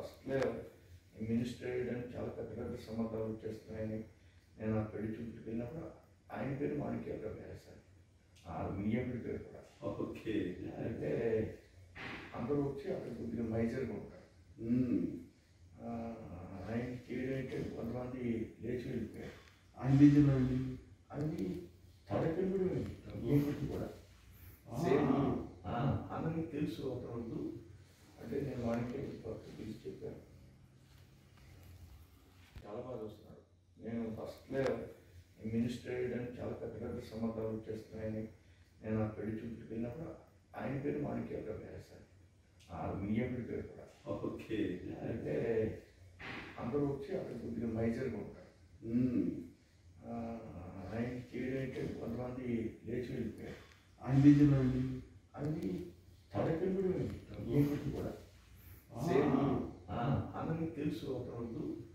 ఫస్ట్లో మినిస్టర్ అయ్యడానికి చాలా పెద్ద పెద్ద సంబంధాలు వచ్చేస్తున్నాయని నేను ఆ పెళ్లి చూపులకు వెళ్ళినప్పుడు ఆయన పేరు మాణిక్యాలరావు గారు సార్ ఆ వియ్యకుడి పేరు కూడా ఓకే అయితే అందరూ వచ్చి అక్కడ కొద్దిగా మైజర్గా ఉంటారు మ్మ్. ఆ, ఆయన చేయడం అయితే కొంతమంది లేచి వెళ్ళిపోయారు ఆయన బీజంలో అండి అది తడకెళ్ళి వియ్యకుడికి కూడా సేమ్ ఆ, అందరికీ తెలుసు అతను అంటే నేను వాడికి పక్క పిలిచి చెప్పాను చాలా బాగా చూస్తున్నాడు నేను ఫస్ట్లో మినిస్టర్ అయ్యడానికి చాలా పెద్ద పెద్ద సంబంధాలు వచ్చేస్తున్నాయని నేను ఆ పెళ్లి చూపులకు వెళ్ళినప్పుడు ఆయన పేరు మాణిక్యాలరావు గారు సార్ ఆ వియ్యకుడి పేరు కూడా ఓకే అయితే అందరూ వచ్చి అక్కడ కొద్దిగా మైజర్గా ఉంటారు మ్మ్. ఆ, ఆయన చేయడం అయితే కొంతమంది లేచి వెళ్ళిపోయారు ఆయన బీజంలో అండి అది తడకెళ్ళి వియ్యకుడికి కూడా సేమ్ ఆ, అందరికీ తెలుసు అతను